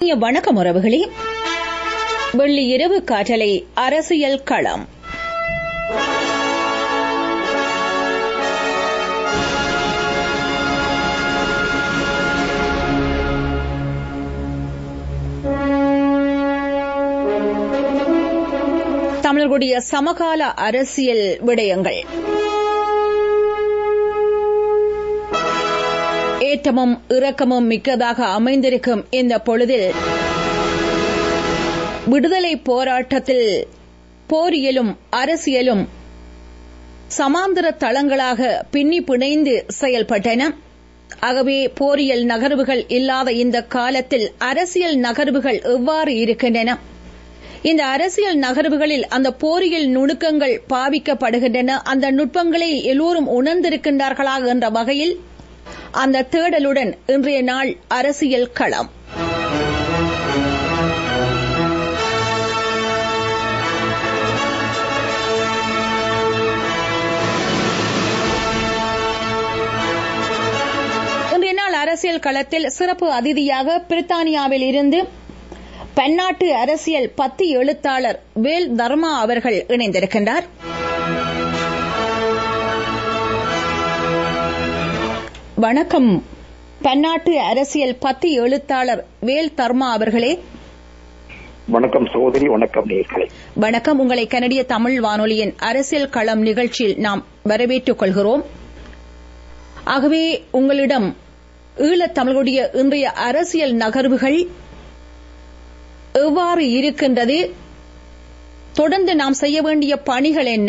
இனிய வணக்கம் உறவுகளே வெள்ளி இரவு காற்றலை அரசியல் களம் தமிழர்களுடைய சமகால அரசியல் விடயங்கள் ஏற்றமும் இறக்கமும் மிக்கதாக அமைந்திருக்கும் இந்த பொழுதில் விடுதலை போராட்டத்தில் போரியலும் அரசியலும் சமாந்தர தளங்களாக பின்னி பிணைந்து செயல்பட்டன ஆகவே போரியல் நகர்வுகள் இல்லாத இந்த காலத்தில் அரசியல் நகர்வுகள் எவ்வாறு இருக்கின்றன இந்த அரசியல் நகர்வுகளில் அந்த போரியல் நுணுக்கங்கள் பாவிக்கப்படுகின்றன அந்த நுட்பங்களை எல்லோரும் உணர்ந்திருக்கின்றார்களா என்ற வகையில் அந்த தேடலுடன் இன்றைய நாள் அரசியல் களம் இன்றைய நாள் அரசியல் களத்தில் சிறப்பு அதிதியாக பிரித்தானியாவில் இருந்து பன்னாட்டு அரசியல் பத்தி எழுத்தாளர் வேல் தர்மா அவர்கள் இணைந்திருக்கின்றார் வணக்கம் பன்னாட்டு அரசியல் பத்தி எழுத்தாளர் வேல் தர்மா அவர்களே வணக்கம் சகோதரி வணக்கம் நேர்களை வணக்கம் உங்களை கனடிய தமிழ் வானொலியின் அரசியல் களம் நிகழ்ச்சியில் நாம் வரவேற்றுக் கொள்கிறோம் ஆகவே உங்களிடம் ஈழத் தமிழுடைய இன்றைய அரசியல் நகர்வுகள் எவ்வாறு இருக்கின்றது தொடர்ந்து நாம் செய்ய வேண்டிய பணிகள் என்ன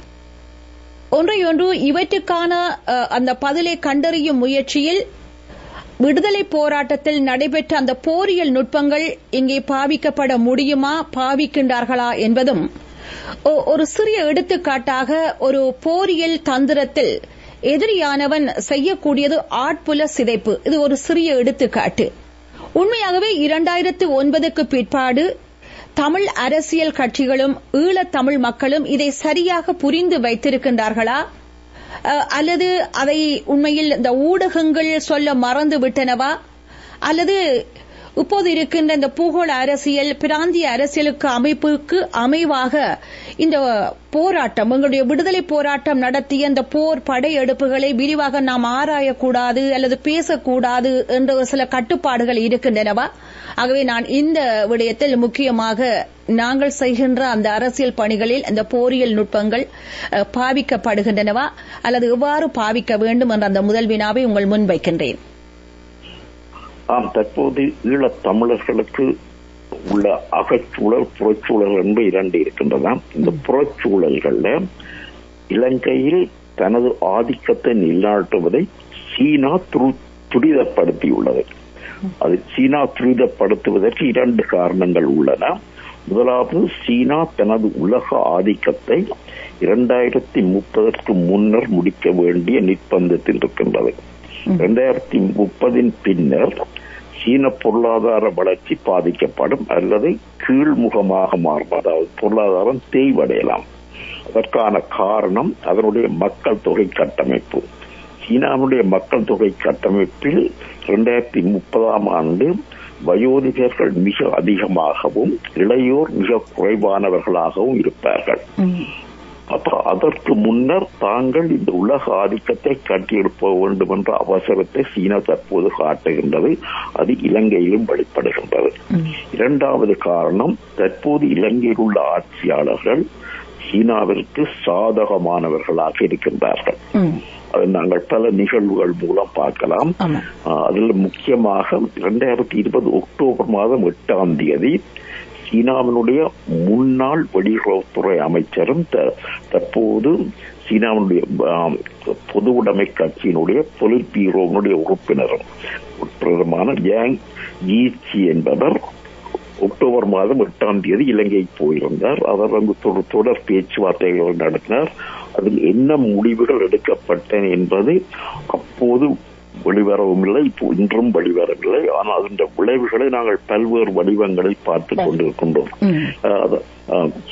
ஒன்றையொன்று இவற்றுக்கான அந்த பதிலை கண்டறியும் முயற்சியில் விடுதலை போராட்டத்தில் நடைபெற்ற அந்த போரியல் நுட்பங்கள் இங்கே பாவிக்கப்பட முடியுமா பாவிக்கின்றார்களா என்பதும் ஒரு சிறிய எடுத்துக்காட்டாக ஒரு போரியல் தந்திரத்தில் எதிரியானவன் செய்யக்கூடியது ஆட்புல சிதைப்பு இது ஒரு சிறிய எடுத்துக்காட்டு உண்மையாகவே இரண்டாயிரத்து ஒன்பதுக்கு பிற்பாடு தமிழ் அரசியல் கட்சிகளும் ஈழத் தமிழ் மக்களும் இதை சரியாக புரிந்து வைத்திருக்கின்றார்களா அல்லது அதை உண்மையில் இந்த ஊடகங்கள் சொல்ல மறந்து விட்டனவா அல்லது இப்போது இருக்கின்ற இந்த பூகோள அரசியல் பிராந்திய அரசியலுக்கு அமைப்புக்கு அமைவாக இந்த போராட்டம் எங்களுடைய விடுதலை போராட்டம் நடத்திய இந்த போர் படையெடுப்புகளை விரிவாக நாம் ஆராயக்கூடாது அல்லது பேசக்கூடாது என்ற சில கட்டுப்பாடுகள் இருக்கின்றனவா ஆகவே நான் இந்த விடயத்தில் முக்கியமாக நாங்கள் செய்கின்ற அந்த அரசியல் பணிகளில் அந்த போரியல் நுட்பங்கள் பாவிக்கப்படுகின்றனவா அல்லது எவ்வாறு பாவிக்க வேண்டும் என்ற அந்த முதல் வினாவை உங்கள் முன்வைக்கின்றேன் ஆம் தற்போது ஈழத் தமிழர்களுக்கு உள்ள அகச்சூழல் புறச்சூழல் என்று இரண்டு இருக்கின்றன இந்த புறச்சூழல்கள்ல இலங்கையில் தனது ஆதிக்கத்தை நிலைநாட்டுவதை சீனா துரிதப்படுத்தியுள்ளது அது சீனா துரிதப்படுத்துவதற்கு இரண்டு காரணங்கள் உள்ளன முதலாவது சீனா தனது உலக ஆதிக்கத்தை இரண்டாயிரத்தி முப்பதற்கு முன்னர் முடிக்க வேண்டிய நிர்பந்தத்தில் இருக்கின்றது இரண்டாயிரத்தி முப்பதின் பின்னர் சீன பொருளாதார வளர்ச்சி பாதிக்கப்படும் அல்லது கீழ்முகமாக மாறும் அதாவது பொருளாதாரம் தேய்வடையலாம் அதற்கான காரணம் அதனுடைய மக்கள் தொகை கட்டமைப்பு சீனாவுடைய மக்கள் தொகை கட்டமைப்பில் இரண்டாயிரத்தி முப்பதாம் ஆண்டு வயோதிகர்கள் மிக அதிகமாகவும் இளையோர் மிக குறைவானவர்களாகவும் இருப்பார்கள் அப்ப அதற்கு முன்னர் தாங்கள் இந்த உலக ஆதிக்கத்தை கட்டியெழுப்ப வேண்டும் என்ற அவசரத்தை சீனா தற்போது காட்டுகின்றது அது இலங்கையிலும் வெளிப்படுகின்றது இரண்டாவது காரணம் தற்போது இலங்கையில் உள்ள ஆட்சியாளர்கள் சீனாவிற்கு சாதகமானவர்களாக இருக்கின்றார்கள் அதை நாங்கள் பல நிகழ்வுகள் மூலம் பார்க்கலாம் அதில் முக்கியமாக இரண்டாயிரத்தி இருபது அக்டோபர் மாதம் எட்டாம் தேதி சீனாவினுடைய முன்னாள் வெளியுறவுத்துறை அமைச்சரும் தற்போது சீனாவினுடைய பொது உடைமை கட்சியினுடைய பொலிட் பீரோவினுடைய உறுப்பினரும் உட்பிரதமான ஜாங் ஜீச்சி என்பவர் அக்டோபர் மாதம் எட்டாம் தேதி இலங்கை போயிருந்தார் அவர் அங்கு தொடர் பேச்சுவார்த்தைகள் நடத்தினார் அதில் என்ன முடிவுகள் எடுக்கப்பட்டன என்பது அப்போது வெளிவரவும் இல்லை இப்போ இன்றும் வெளிவரவில்லை ஆனால் அதன் விளைவுகளை நாங்கள் பல்வேறு வடிவங்களில் பார்த்து கொண்டிருக்கின்றோம்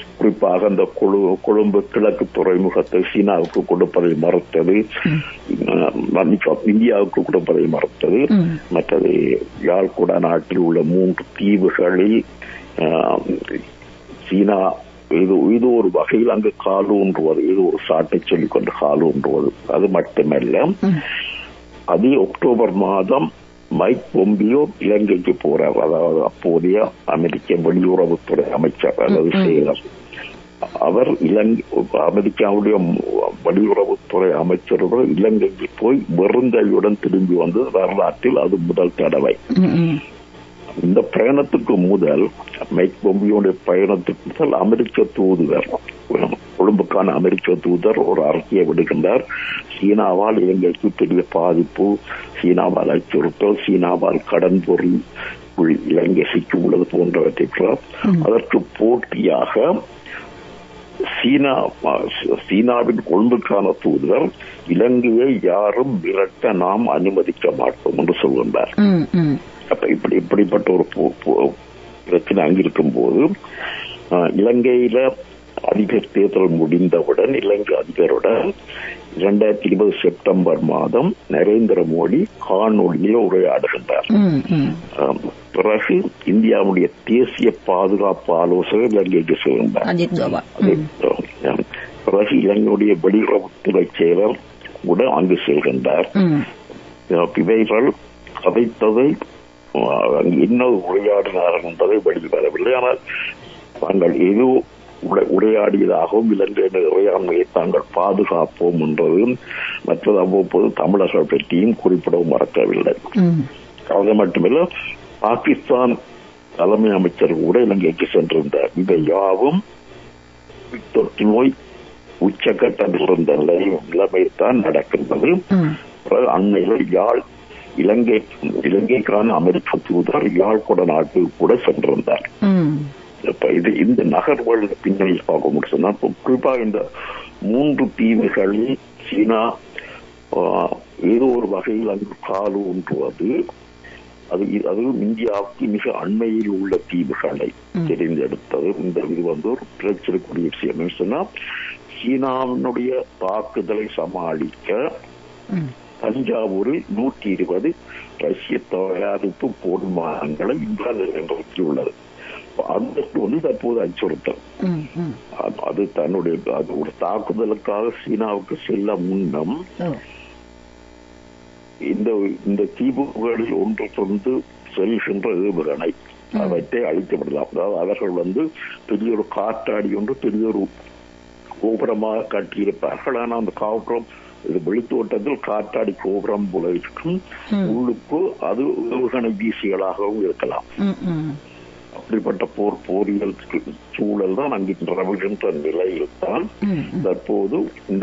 குறிப்பாக அந்த கொழும்பு கிழக்கு துறைமுகத்தை சீனாவுக்கு கொடுப்பதை மறுத்தது அஹ், மன்னிக்கவும், இந்தியாவுக்கு கொடுப்பதை மறுத்தது ம். மற்றது யாழ்குடா நாட்டில் உள்ள மூன்று தீவுகளில் அஹ், சீனா இது இது ஒரு வகையில் அங்கு காலூன்றுவது இது ஒரு சாட்டை சொல்லிக் கொண்டு காலூன்றுவது அது மட்டுமல்ல அதே அக்டோபர் மாதம் மைக் பொம்பியோ இலங்கைக்கு போறார் அதாவது அப்போதைய அமெரிக்க வெளியுறவுத்துறை அமைச்சர் அல்லது செயலர் அவர் இலங்கை அமெரிக்காவுடைய வெளியுறவுத்துறை அமைச்சர்கள் இலங்கைக்கு போய் வெறுங்கையுடன் திரும்பி வந்தது வரலாற்றில் அது முதல் தடவை ம், ம். இந்த பயணத்துக்கு முதல் மைக் பொம்பியோடைய பயணத்துக்கு முதல் அமெரிக்க தூதுவர் கொழும்புக்கான அமெரிக்க தூதர் ஒரு அறிக்கையை விடுகின்றார் சீனாவால் இலங்கைக்கு பெரிய பாதிப்பு சீனாவால் அச்சுறுத்தல் சீனாவால் கடன் பொருள் உள் இலங்கை சிக்கி உள்ளது போன்றவற்றை அதற்கு போட்டியாக சீனா சீனாவின் கொழும்புக்கான தூதுவர் இலங்கையை யாரும் விரட்ட நாம் அனுமதிக்க மாட்டோம் என்று சொல்கின்றார் ம், ம். அப்ப இப்படி இப்படிப்பட்ட ஒரு போ- போ- பிரச்சனை அங்கிருக்கும் போது ஆஹ், இலங்கையில அதிபர் தேர்தல் முடிந்தவுடன் இலங்கை அதிபருடன் இரண்டாயிரத்தி இருபது செப்டம்பர் மாதம் நரேந்திர மோடி காணொலியில் உரையாடுகின்றார் ம், ம். ஆம், பிறகு இந்தியாவுடைய தேசிய பாதுகாப்பு ஆலோசகர் இலங்கைக்கு செல்கின்றார் அஜித் தோவல் ம். ஆம். பிறகு இலங்கையுடைய வெளியுறவுத்துறை செயலர் கூட அங்கு செல்கின்றார் ம். இவைகள் கதைத்ததை அஹ், அங்கு என்ன உரையாடினார் என்பதை வெளிவரவில்லை ஆனால் தாங்கள் எது உரை- உரையாடியதாகவும் இலங்கையின் இறையாண்மையை தாங்கள் பாதுகாப்போம் என்றதும் மற்றது அவ்வப்போது தமிழர்கள் பற்றியும் குறிப்பிடவும் மறக்கவில்லை ம். அது மட்டுமல்ல பாகிஸ்தான் தலைமை அமைச்சர் கூட இலங்கைக்கு சென்றிருந்தார் இவை யாவும் தொற்று நோய் உச்சக்கட்டத்தில் இருந்த நிலை நிலைமைத்தான் நடக்கின்றது ம். பிறகு அண்மையில் யாழ் இலங்கை இலங்கைக்கான அமெரிக்க தூதர் யாழ்குட நாட்டுக்கு கூட சென்றிருந்தார் ம். இப்ப இது இந்த நகர்வுகள் பின்னணியில் பார்க்க முடிச்சுன்னா இப்ப குறிப்பா இந்த மூன்று தீவுகளில் சீனா ஆஹ், ஏதோ ஒரு வகையில் அங்கு காலு ஒன்றுவது அது அதுவும் இந்தியாவுக்கு மிக அண்மையில் உள்ள தீவுகளை தெரிந்தெடுத்தது இந்த இது வந்து ஒரு பிரச்சனைக்குரிய விஷயம் என்னன்னு சொன்னா சீனாவினுடைய தாக்குதலை சமாளிக்க ம். தஞ்சாவூரில் நூற்றி இருபது ரஷ்ய தயாரிப்பு போர்மானங்களை இந்தியா நிறைவேற்றியுள்ளது அதற்கு வந்து தற்போது அச்சுறுத்தல் ம். ம். அது- அது தன்னுடைய அது ஒரு தாக்குதலுக்காக சீனாவுக்கு செல்ல முன்னம் ஓ. இந்த இந்த தீவுகளில் ஒன்று கொண்டு செல்கின்ற ஏவுகணை அவற்றை அழித்து விடலாம் அதாவது அவர்கள் வந்து பெரிய ஒரு காற்றாடி ஒன்று பெரிய ஒரு கோபுரமாக கட்டியிருப்பார்கள் ஆனால் அந்த கோபுரம் இது வெளித்தோட்டத்தில் காற்றாடி கோபுரம் போல இருக்கும் உள்ளுக்கு அது ஏவுகணை வீசிகளாகவும் இருக்கலாம் ம். ம். அப்படிப்பட்ட போர் போரியல் சூழல் தான் அங்கு நிலவுகின்ற நிலையில் தான் ம். தற்போது இந்த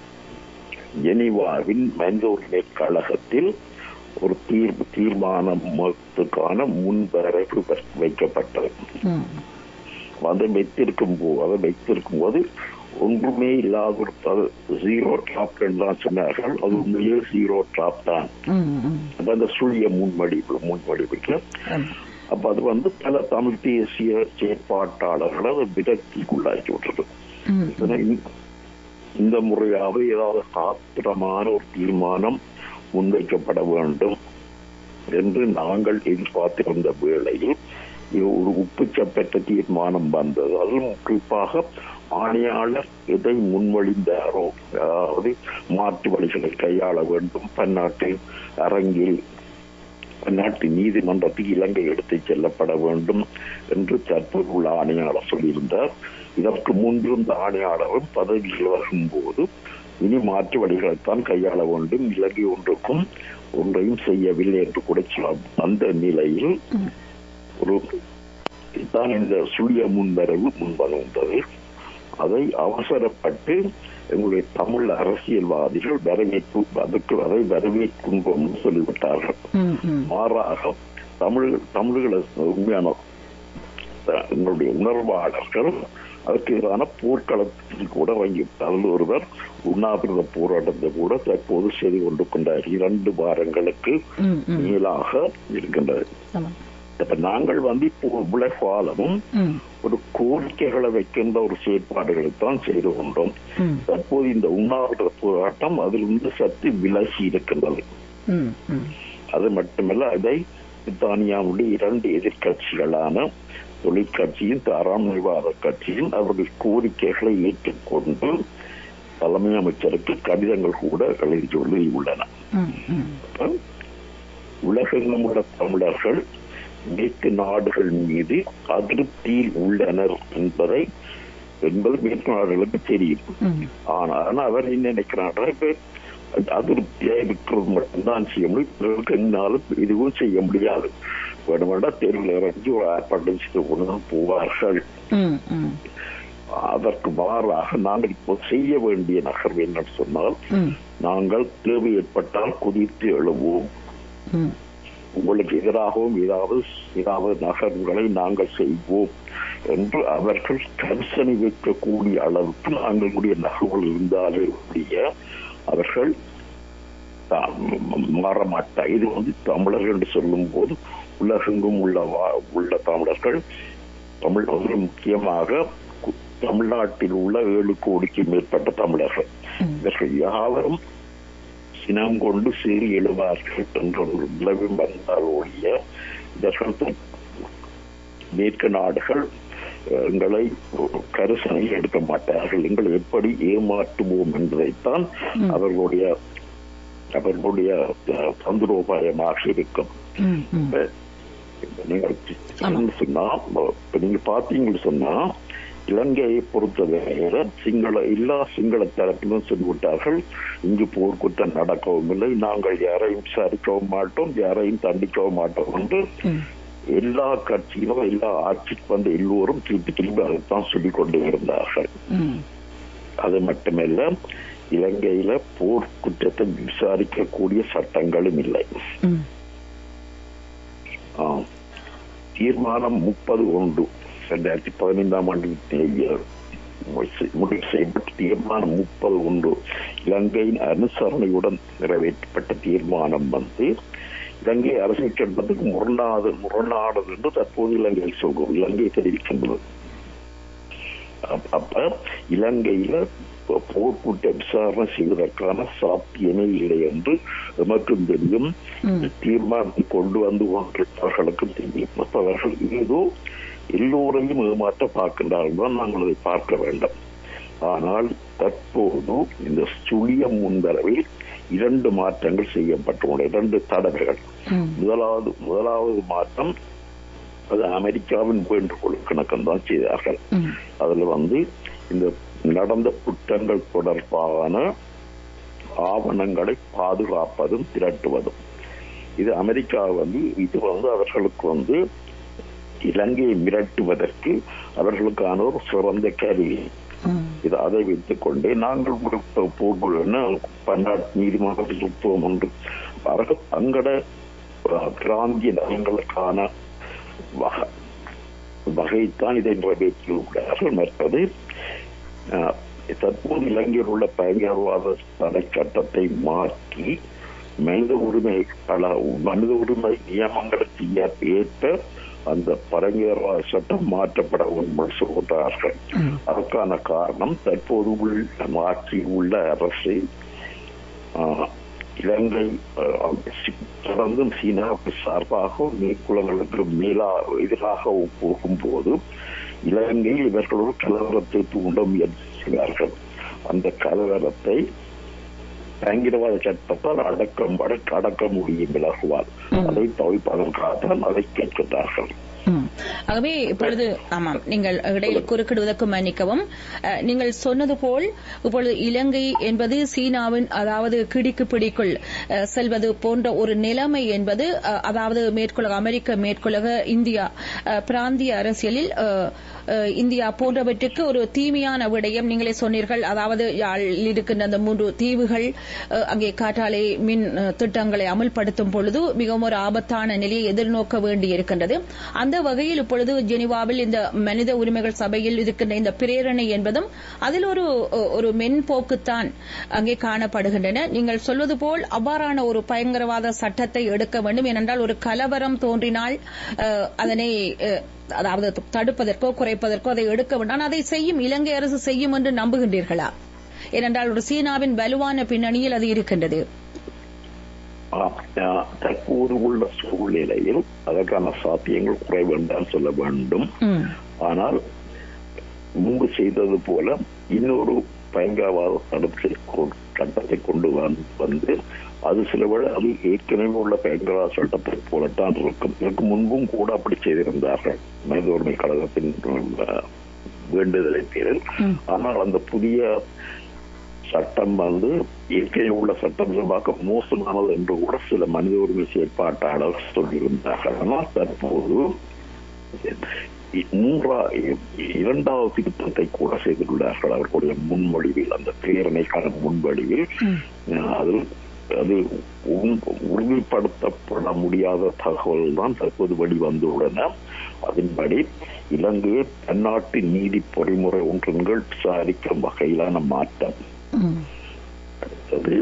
ஜெனீவாவின் மனித உரிமை கழகத்தில் ஒரு தீர் தீர்மானத்துக்கான முன்வரைவு வ- வைக்கப்பட்டது ம். அதை வைத்திருக்கும் போது அதை வைத்திருக்கும் போது ஒன்றுமே இல்லாத ஒரு த- ஜீரோ டிராப் தான் சொன்னார்கள் அது உண்மையே ஜீரோ டிராப் தான் ம். ம். அப்ப அந்த சுழிய முன்வடிவு முன்வடிவுக்கு ஆமா. அப்ப அது வந்து பல தமிழ் தேசிய செயற்பாட்டாளர்களை அதை விரக்திக்குள்ளாக்கி விட்டுறது ம். இதனை இந்த- இந்த முறையாவது ஏதாவது சாத்திரமான ஒரு தீர்மானம் முன்வைக்கப்பட வேண்டும் என்று நாங்கள் எதிர்பார்த்திருந்த வேளையில் இது ஒரு உப்புச்சப்பெற்ற தீர்மானம் வந்தது அதிலும் குறிப்பாக ஆணையாளர் எதை முன்வழிந்தாரோ அதாவது மாற்று வழிகளை கையாள வேண்டும் பன்னாட்டு அரங்கில் பன்னாட்டு நீதிமன்றத்துக்கு இலங்கை எடுத்துச் செல்லப்பட வேண்டும் என்று தற்போது உள்ள ஆணையாளர் சொல்லியிருந்தார் இதற்கு முன்பிருந்த ஆணையாளரும் பதவியில் வரும்போது இனி மாற்று வழிகளைத்தான் கையாள வேண்டும் இலங்கை ஒன்றுக்கும் ஒன்றையும் செய்யவில்லை என்று கூட சொல்லலாம் அந்த நிலையில் ஒரு தான் இந்த சுழிய முன்வரவு முன்வந்தது அதை அவசரப்பட்டு எங்களுடைய தமிழ் அரசியல்வாதிகள் வரவேற்பு அதுக்கு அதை வரவேற்கின்றோம் சொல்லிவிட்டார்கள் ம். ம். மாறாக தமிழ் தமிழர்களை உண்மையான அஹ், எங்களுடைய உணர்வாளர்கள் அதற்கு எதிரான போர்க்களத்தில் கூட வாங்கி அதில் ஒருவர் உண்ணாவிரத போராட்டத்தை கூட தற்போது செய்து கொண்டு கொண்டார் இரண்டு வாரங்களுக்கு ம். ம். மேலாக இருக்கின்றது ஆமா. இப்ப நாங்கள் வந்து இப்போ உலகாலமும் ம், ஒரு கோரிக்கைகளை வைக்கின்ற ஒரு செயற்பாடுகளை தான் செய்து கொண்டோம் ம், தற்போது இந்த உண்ணாவிரத போராட்டம் அதிலிருந்து சற்று விலகி இருக்கின்றது ம், ம், அது மட்டுமல்ல அதை பிரித்தானியாவுடைய இரண்டு எதிர்க்கட்சிகளான தொழிற்கட்சியும் தாராளவாத கட்சியும் அவர்கள் கோரிக்கைகளை ஏற்றுக்கொண்டு தலைமை அமைச்சருக்கு கடிதங்கள் கூட எழுதி உள்ளன ம், ம். உலகெங்கும் உள்ள தமிழர்கள் மேற்கு நாடுகள் மீது அதிருப்தியில் உள்ளனர் என்பதை என்பது மேற்கு நாடுகளுக்கு தெரியும் ம், ஆனால் அவர் என்ன நினைக்கிறார்கள் இப்ப அதிருப்தியா இருக்கிறது மட்டும்தான் செய்ய முடியும் பிறருக்கு என்னாலும் இதுவும் செய்ய முடியாது வேணுமெண்டா தெருவில் இறங்கி ஒரு ஆர்ப்பாட்டம் செய்து கொண்டு போவார்கள் ம், ம், அதற்கு மாறாக நாங்கள் இப்போ செய்ய வேண்டிய நகர்வு என்னன்னு சொன்னால் ம், நாங்கள் தேவை ஏற்பட்டால் குதித்து எழுவோம் ம், உங்களுக்கு எதிராகவும் ஏதாவது ஏதாவது நகர்வுகளை நாங்கள் செய்வோம் என்று அவர்கள் கரிசனை வைக்கக்கூடிய அளவுக்கு நாங்களுடைய நகர்வுகள் இருந்தாலே ஒழிய அவர்கள் தா- ம- மாறமாட்டார் இது வந்து தமிழர்கள் என்று சொல்லும் போது உலகெங்கும் உள்ள வா- உள்ள தமிழர்கள் தமிழ் ஒரு முக்கியமாக கு- தமிழ்நாட்டில் உள்ள ஏழு கோடிக்கு மேற்பட்ட தமிழர்கள் ம். இவர்கள் யாவரும் சினம் கொண்டு சீறி எழுவார்கள் என்ற ஒரு நிலவு வந்தால் ஒழிய இதற்கு மேற்கு நாடுகள் அஹ், எங்களை கரிசனை எடுக்க மாட்டார்கள் எங்களை எப்படி ஏமாற்றுவோம் என்பதைத்தான் ம். அவர்களுடைய அவர்களுடைய அஹ், தந்திரோபாயமாக இருக்கும் ம், ம். இப்ப இப்ப நீங்கள் ஆமா. என்ன சொன்னா இப்ப நீங்க பாத்தீங்கன்னு சொன்னா இலங்கையை பொறுத்தவரையில சிங்கள எல்லா சிங்கள தரப்பிலும் சொல்லிவிட்டார்கள் இங்கு போர்க்குற்றம் நடக்கவும் இல்லை நாங்கள் யாரையும் விசாரிக்கவும் மாட்டோம் யாரையும் தண்டிக்கவும் மாட்டோம் என்று ம். எல்லா கட்சியிலும் எல்லா ஆட்சிக்கு வந்த எல்லோரும் திருப்பி திருப்பி அதைத்தான் சொல்லிக் கொண்டு இருந்தார்கள் ம். அது மட்டுமல்ல இலங்கையில போர் குற்றத்தை விசாரிக்கக்கூடிய சட்டங்களும் இல்லை ம். ஆம். தீர்மானம் முப்பது ஒன்று ரெண்டாயிரத்தி பதினைந்தாம் ஆண்டு தேதிய- முடிவு செய்யப்பட்ட தீர்மானம் முப்பது ஒன்று இலங்கையின் அனுசரணையுடன் நிறைவேற்றப்பட்ட தீர்மானம் வந்து இலங்கை அரசியல் சட்டத்துக்கு முரணாது முரணானது என்று தற்போது இலங்கை சொல்கிறோம் இலங்கை தெரிவிக்கின்றது அப்ப- அப்ப இலங்கையில போ- போர்க்குற்ற விசாரணை செய்வதற்கான சாத்தியமே இல்லை என்று எமக்கும் தெரியும் ம். தீர்மானத்தை கொண்டு வந்து கொண்டிருப்பவர்களுக்கும் தெரியும் அப்ப அவர்கள் ஏதோ எல்லோரையும் ஏமாற்ற பார்க்கின்றார்கள் தான் நாங்கள் அதை பார்க்க வேண்டும் ஆனால் தற்போது இந்த சுழியம் முன்வரவில் இரண்டு மாற்றங்கள் செய்யப்பட்டுள்ளன இரண்டு தடவைகள் ம். முதலாவது முதலாவது மாற்றம் அது அமெரிக்காவின் வேண்டுகோள் கணக்கம் தான் செய்தார்கள் ம். அதுல வந்து இந்த நடந்த குற்றங்கள் தொடர்பான ஆவணங்களை பாதுகாப்பதும் திரட்டுவதும் இது அமெரிக்கா வந்து இது வந்து அவர்களுக்கு வந்து இலங்கையை மிரட்டுவதற்கு அவர்களுக்கான ஒரு சிறந்த கருவி ம். இது அதை வைத்துக் கொண்டே நாங்கள் ஒரு ப- போர்க்குழு பன்னாட்டு நீதிமன்றத்தில் உட்போம் என்று அவர்கள் தங்கட அஹ், பிராந்திய நலங்களுக்கான வகை வகைத்தான் இதை நிறைவேற்றியுள்ளார்கள் மற்றது அஹ், தற்போது இலங்கையில் உள்ள பயங்கரவாத தடை சட்டத்தை மாற்றி மனித உரிமை பல மனித உரிமை நியமங்களுக்கு ஏற்ப- ஏற்ப அந்த பயங்கரவாத சட்டம் மாற்றப்பட உண்மை சொல்கிறார்கள் ம். அதற்கான காரணம் தற்போது உள்ள ஆட்சியில் உள்ள அரசு ஆஹ், இலங்கை ஆஹ், சி- தொடர்ந்தும் சீனாவுக்கு சார்பாக மேற்குலங்களுக்கு மேலா எதிராக போகும்போது இலங்கையில் இவர்கள் ஒரு கலவரத்தை தூண்ட முயற்சி செய்வார்கள் அந்த கலவரத்தை பயங்கரவாத சட்டத்தால் அடக்கம் அடக்க அடக்க முடியும் விலகுவார் ம். அதை தவிப்பதற்காகத்தான் அதை கேட்கின்றார்கள் ம். ஆகவே இப்பொழுது ஆமாம் நீங்கள் இடையில் குறுக்கிடுவதற்கு மன்னிக்கவும் அஹ், நீங்கள் சொன்னது போல் இப்பொழுது இலங்கை என்பது சீனாவின் அதாவது கிடிக்கு பிடிக்குள் அஹ், செல்வது போன்ற ஒரு நிலைமை என்பது அஹ், அதாவது மேற்குலக அமெரிக்க மேற்குலக இந்தியா அஹ், பிராந்திய அரசியலில் அஹ், அஹ், இந்தியா போன்றவற்றுக்கு ஒரு தீமையான விடயம் நீங்களே சொன்னீர்கள் அதாவது யாழில் இருக்கின்ற அந்த மூன்று தீவுகள் அஹ், அங்கே காற்றாலை மின் அஹ், திட்டங்களை அமல்படுத்தும் பொழுது மிகவும் ஒரு ஆபத்தான நிலையை எதிர்நோக்க வேண்டி இருக்கின்றது அந்த அந்த வகையில் இப்பொழுது ஜெனீவாவில் இந்த மனித உரிமைகள் சபையில் இருக்கின்ற இந்த பிரேரணை என்பதும் அதில் ஒரு ஒரு மென்போக்குத்தான் அங்கே காணப்படுகின்றன நீங்கள் சொல்வது போல் அவ்வாறான ஒரு பயங்கரவாத சட்டத்தை எடுக்க வேண்டும் ஏனென்றால் ஒரு கலவரம் தோன்றினால் அஹ், அதனை அஹ், அதாவது தடுப்பதற்கோ குறைப்பதற்கோ அதை எடுக்க வேண்டாம் அதை செய்யும் இலங்கை அரசு செய்யும் என்று நம்புகின்றீர்களா ஏனென்றால் ஒரு சீனாவின் வலுவான பின்னணியில் அது இருக்கின்றது ஆம், ஆஹ், தற்போது உள்ள சூழ்நிலையில் அதற்கான சாத்தியங்கள் குறைவு என்றால் சொல்ல வேண்டும் ம், ஆனால் முன்பு செய்தது போல இன்னொரு பயங்கரவாத தடுப்பு கொ- சட்டத்தை கொண்டு வந்து- வந்து அது சில வேளை அது ஏற்கனவே உள்ள பயங்கரவாத சட்டத்தை போலத்தான் இருக்கும் இதற்கு முன்பும் கூட அப்படி செய்திருந்தார்கள் மனித உரிமை கழகத்தின் ஆஹ், வேண்டுதலின் பேரில் ம். ஆனால் அந்த புதிய சட்டம் வந்து ஏற்கனவே உள்ள சட்டம் பார்க்க மோசமானது என்று கூட சில மனித உரிமை செயற்பாட்டாளர் சொல்லியிருந்தார்கள் ஆனால் தற்போது இ- மூன்றா இ- இரண்டாவது திருத்தத்தை கூட செய்துள்ளார்கள் அவர்களுடைய முன்மொழிவில் அந்த பிரேரணைக்கான முன்வடிவில் ம். அஹ், அதில் அது உண்- உறுதிப்படுத்தப்பட முடியாத தகவல் தான் தற்போது வெளிவந்துள்ளன அதன்படி இலங்கையை பன்னாட்டு நீதி பொறிமுறை ஒன்றின் கீழ் விசாரிக்கும் வகையிலான மாற்றம் ம், அடுத்தது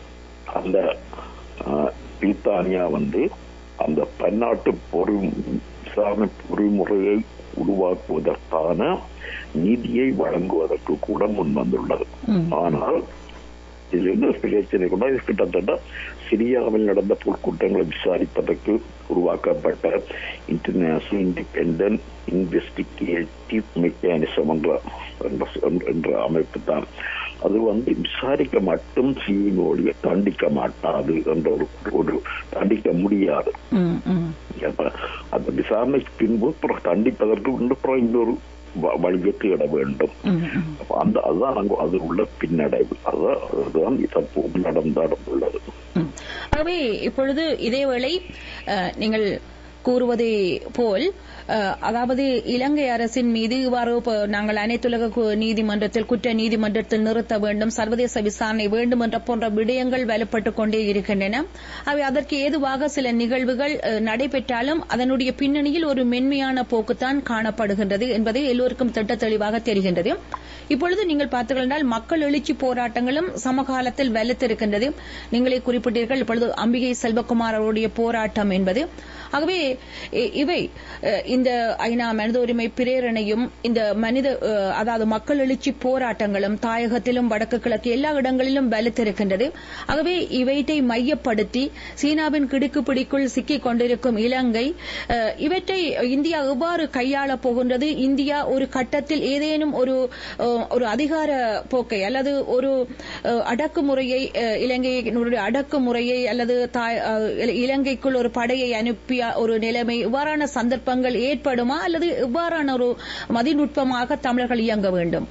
அந்த ஆஹ், பிரித்தானியா வந்து அந்த பன்னாட்டு பொறி விசாரணை பொறிமுறையை உருவாக்குவதற்கான நிதியை வழங்குவதற்கு கூட முன் வந்துள்ளது ம். ஆனால் இதில் என்ன பிரச்சனை கொண்டா இது கிட்டத்தட்ட சிரியாவில் நடந்த போர்க்குற்றங்களை விசாரிப்பதற்கு உருவாக்கப்பட்ட இன்டர்நேஷனல் இண்டிபெண்டன்ட் இன்வெஸ்டிகேட்டிவ் மெக்கானிசம் என்ற என்ற- என்ற அமைப்பு தான் அது வந்து விசாரிக்க மட்டும் செய்யும் தண்டிக்க மாட்டாது என்ற ஒரு ஒரு தண்டிக்க முடியாது ம், ம். அப்ப அந்த விசாரணைக்கு பின்பு அப்புறம் தண்டிப்பதற்கு இன்னும் அப்புறம் இன்னொரு வ- வழியை தேட வேண்டும் ம், ம். அப்ப அந்த அதுதான் அங்கு அது உள்ள பின்னடைவு அதுதான் அதுதான் தற்போது நடந்துள்ளது ம். ஆகவே இப்பொழுது இதேவேளை அஹ், நீங்கள் கூறுவதை போல் அஹ், அதாவது இலங்கை அரசின் மீது இவ்வாறு இப்போ நாங்கள் அனைத்துலக கு- நீதிமன்றத்தில் குற்ற நீதிமன்றத்தில் நிறுத்த வேண்டும் சர்வதேச விசாரணை வேண்டும் என்ற போன்ற விடயங்கள் வலுப்பட்டுக் கொண்டே இருக்கின்றன அவை அதற்கு ஏதுவாக சில நிகழ்வுகள் அஹ், நடைபெற்றாலும் அதனுடைய பின்னணியில் ஒரு மென்மையான போக்குத்தான் காணப்படுகின்றது என்பது எல்லோருக்கும் திட்ட தெளிவாக தெரிகின்றது இப்பொழுது நீங்கள் பார்த்தீர்கள் என்றால் மக்கள் எழுச்சி போராட்டங்களும் சமகாலத்தில் வலுத்திருக்கின்றது நீங்களே குறிப்பிட்டீர்கள் இப்பொழுது அம்பிகை செல்வகுமார் அவருடைய போராட்டம் என்பது ஆகவே இ- இவை அஹ், இந்த ஐநா மனித உரிமை பிரேரணையும் இந்த மனித அஹ், அதாவது மக்கள் எழுச்சி போராட்டங்களும் தாயகத்திலும் வடக்கு கிழக்கு எல்லா இடங்களிலும் வலுத்திருக்கின்றது ஆகவே இவற்றை மையப்படுத்தி சீனாவின் கிடுக்குப்பிடிக்குள் சிக்கிக் கொண்டிருக்கும் இலங்கை அஹ், இவற்றை இந்தியா எவ்வாறு கையாளப் போகின்றது இந்தியா ஒரு கட்டத்தில் ஏதேனும் ஒரு அஹ், ஒரு அதிகார போக்கை அல்லது ஒரு அஹ், அடக்குமுறையை அஹ், இலங்கையினுடைய அடக்குமுறையை அல்லது தாய்- அஹ், இல- இலங்கைக்குள் ஒரு படையை அனுப்பிய ஒரு நிலைமை இவ்வாறான சந்தர்ப்பங்கள் ஏற்படுமா அல்லது இவ்வாறான ஒரு மதிநுட்பமாக தமிழர்கள் இயங்க வேண்டும்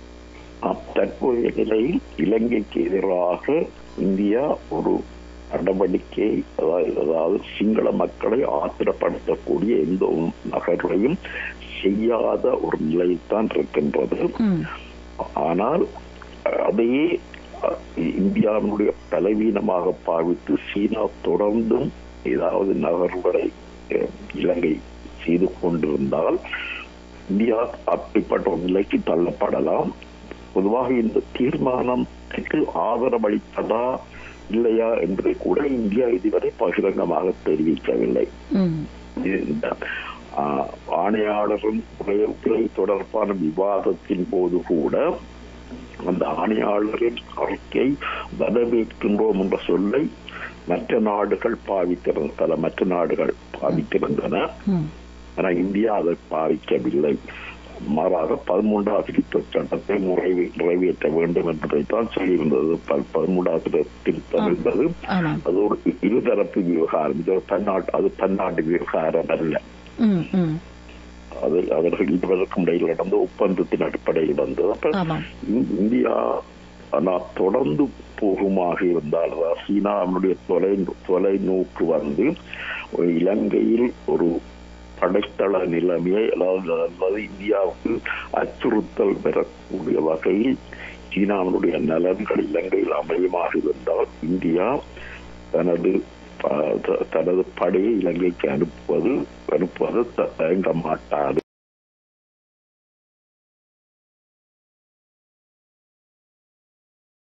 அப்- தற்போதைய நிலையில் இலங்கைக்கு எதிராக இந்தியா ஒரு நடவடிக்கை அதாவது அதாவது சிங்கள மக்களை ஆத்திரப்படுத்தக்கூடிய எந்த ஒரு நகர்வையும் செய்யாத ஒரு நிலையில்தான் இருக்கின்றது ம், ஆனால் அதையே அஹ், இந்தியாவினுடைய பலவீனமாக பாவித்து சீனா தொடர்ந்தும் ஏதாவது நகர்வுகளை அஹ், இலங்கை செய்து கொண்டிருந்தால் இந்தியா அப்படிப்பட்ட ஒரு நிலைக்கு தள்ளப்படலாம் பொதுவாக இந்த தீர்மானத்துக்கு ஆதரவளிப்பதா இல்லையா என்பதை கூட இந்தியா இதுவரை பகிரங்கமாக தெரிவிக்கவில்லை ம், இந்த ஆஹ், ஆணையாளரின் உரை உரை தொடர்பான விவாதத்தின் போது கூட அந்த ஆணையாளரின் அறிக்கை வரவேற்கின்றோம் என்ற சொல்லை மற்ற நாடுகள் பாவித்திருந்த பல மற்ற நாடுகள் பாவித்திருந்தன ம், ஆனால் இந்தியா அதை பாவிக்கவில்லை மாறாக பதிமூன்றாவது திருத்தச் சட்டத்தை நிறைவே நிறைவேற்ற வேண்டும் என்பதைத்தான் சொல்லியிருந்தது ப- பதிமூன்றாவது திருத்தம் என்பது ஆமாம் அது ஒரு இருதரப்பு விவகாரம் இது ஒரு பன்னாட்டு அது பன்னாட்டு விவகாரம் அல்ல ம், ம், அது அவர்கள் இருவருக்கும் இடையில் நடந்த ஒப்பந்தத்தின் அடிப்படையில் வந்தது அப்ப ஆமாம் இந்- இந்தியா ஆனால் தொடர்ந்து போகுமாக இருந்தால் அதாவது சீனாவினுடைய தொலை தொலைநோக்கு வந்து ஒரு இலங்கையில் ஒரு படைத்தள நிலைமையை அதாவது அதாவது இந்தியாவுக்கு அச்சுறுத்தல் பெறக்கூடிய வகையில் சீனாவினுடைய நலன்கள் இலங்கையில் அமையமாக இருந்தால் இந்தியா தனது ப- த- தனது படையை இலங்கைக்கு அனுப்புவது அனுப்புவது த- தயங்க மாட்டாது